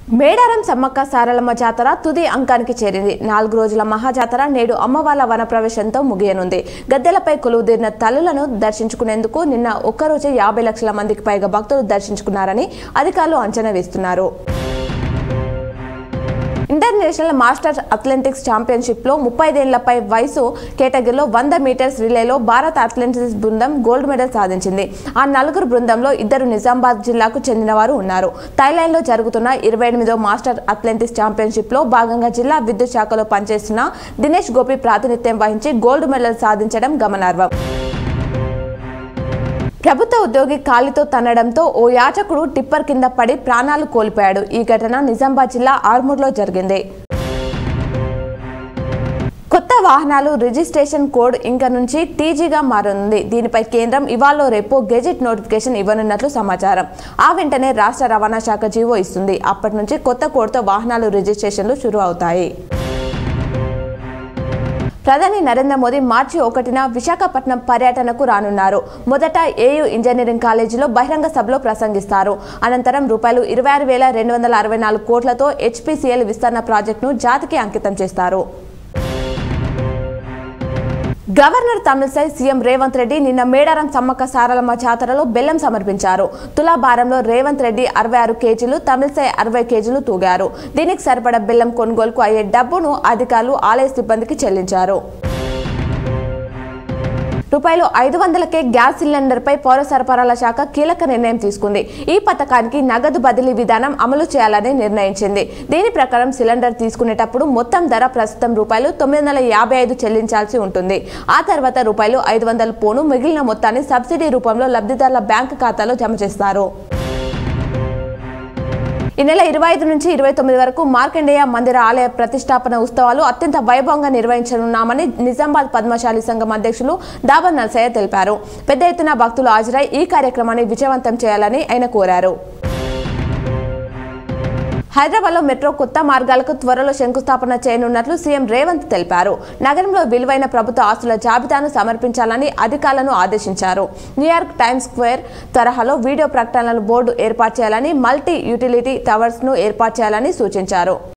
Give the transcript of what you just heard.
మేడారం సమ్మక్క సారలమ్మ జాతర తుది అంకానికి చేరింది నాలుగు రోజుల మహాజాతర నేడు అమ్మవార్ల వన ప్రవేశంతో ముగియనుంది గద్దెలపై కొలువుదీరిన తల్లులను దర్శించుకునేందుకు నిన్న ఒక్కరోజే యాభై లక్షల మందికి పైగా భక్తులు దర్శించుకున్నారని అధికారులు అంచనా వేస్తున్నారు ఇంటర్నేషనల్ మాస్టర్స్ అథ్లెటిక్స్ ఛాంపియన్షిప్లో ముప్పై ఐదేళ్లపై వయసు కేటగిరీలో వంద మీటర్స్ రిలేలో భారత అథ్లెటిక్స్ బృందం గోల్డ్ మెడల్ సాధించింది ఆ నలుగురు బృందంలో ఇద్దరు నిజామాబాద్ జిల్లాకు చెందినవారు ఉన్నారు థాయిలాండ్లో జరుగుతున్న ఇరవై ఎనిమిదో మాస్టర్ అథ్లెటిక్స్ ఛాంపియన్షిప్లో భాగంగా జిల్లా విద్యుత్ శాఖలో పనిచేస్తున్న దినేష్ గోపి ప్రాతినిధ్యం వహించి గోల్డ్ మెడల్ సాధించడం గమనార్హం ప్రభుత్వ ఉద్యోగి కాలితో తన్నడంతో ఓ యాచకుడు టిప్పర్ కింద పడి ప్రాణాలు కోల్పోయాడు ఈ ఘటన నిజామాబాద్ జిల్లా ఆర్మూర్లో జరిగింది కొత్త వాహనాలు రిజిస్ట్రేషన్ కోడ్ ఇంక నుంచి టీజీగా మారనుంది దీనిపై కేంద్రం ఇవాళ రేపు గెజెట్ నోటిఫికేషన్ ఇవ్వనున్నట్లు సమాచారం ఆ వెంటనే రాష్ట్ర రవాణా శాఖ జీవో ఇస్తుంది అప్పటి నుంచి కొత్త కోడ్తో వాహనాలు రిజిస్ట్రేషన్లు షురు అవుతాయి ప్రధాని నరేంద్ర మోదీ మార్చి ఒకటిన విశాఖపట్నం పర్యటనకు రానున్నారు మొదట ఏయూ ఇంజనీరింగ్ కాలేజీలో బహిరంగ సభలో ప్రసంగిస్తారు అనంతరం రూపాయలు ఇరవై ఆరు వేల రెండు వందల అరవై నాలుగు కోట్లతో హెచ్పిసిఎల్ విస్తరణ ప్రాజెక్టును జాతికి అంకితం చేస్తారు గవర్నర్ తమిళసై సీఎం రేవంత్ రెడ్డి నిన్న మేడారం సమ్మక్క సారలమ్మ జాతరలో బెల్లం సమర్పించారు తులాభారంలో రేవంత్ రెడ్డి అరవై ఆరు కేజీలు తమిళసై అరవై కేజీలు తూగారు దీనికి సరిపడ బెల్లం కొనుగోలుకు అయ్యే డబ్బును అధికారులు ఆలయ సిబ్బందికి చెల్లించారు రూపాయలు ఐదు వందలకే గ్యాస్ సిలిండర్పై పౌర సరఫరాల శాఖ కీలక నిర్ణయం తీసుకుంది ఈ పథకానికి నగదు బదిలీ విధానం అమలు చేయాలని నిర్ణయించింది దీని ప్రకారం సిలిండర్ తీసుకునేటప్పుడు మొత్తం ధర ప్రస్తుతం రూపాయలు తొమ్మిది వందల యాభై ఐదు చెల్లించాల్సి ఉంటుంది ఆ తర్వాత రూపాయలు ఐదు వందల పోను మిగిలిన మొత్తాన్ని సబ్సిడీ రూపంలో లబ్ధిదారుల బ్యాంకు ఖాతాలో జమ చేస్తారు ఈ నెల ఇరవై ఐదు నుంచి ఇరవై తొమ్మిది వరకు మార్కండేయ మందిర ఆలయ ప్రతిష్టాపన ఉత్సవాలు అత్యంత వైభవంగా నిర్వహించనున్నామని నిజామాబాద్ పద్మశాలి సంఘం అధ్యక్షులు దాబా నర్సయ్య తెలిపారు పెద్ద ఎత్తున భక్తులు హాజరై ఈ కార్యక్రమాన్ని విజయవంతం చేయాలని ఆయన కోరారు హైదరాబాద్లో మెట్రో కొత్త మార్గాలకు త్వరలో శంకుస్థాపన చేయనున్నట్లు సీఎం రేవంత్ తెలిపారు నగరంలో విలువైన ప్రభుత్వ ఆస్తుల జాబితాను సమర్పించాలని అధికారులను ఆదేశించారు న్యూయార్క్ టైమ్స్ స్క్వేర్ తరహాలో వీడియో ప్రకటనల బోర్డు ఏర్పాటు చేయాలని మల్టీ యూటిలిటీ టవర్స్ ను ఏర్పాటు చేయాలని సూచించారు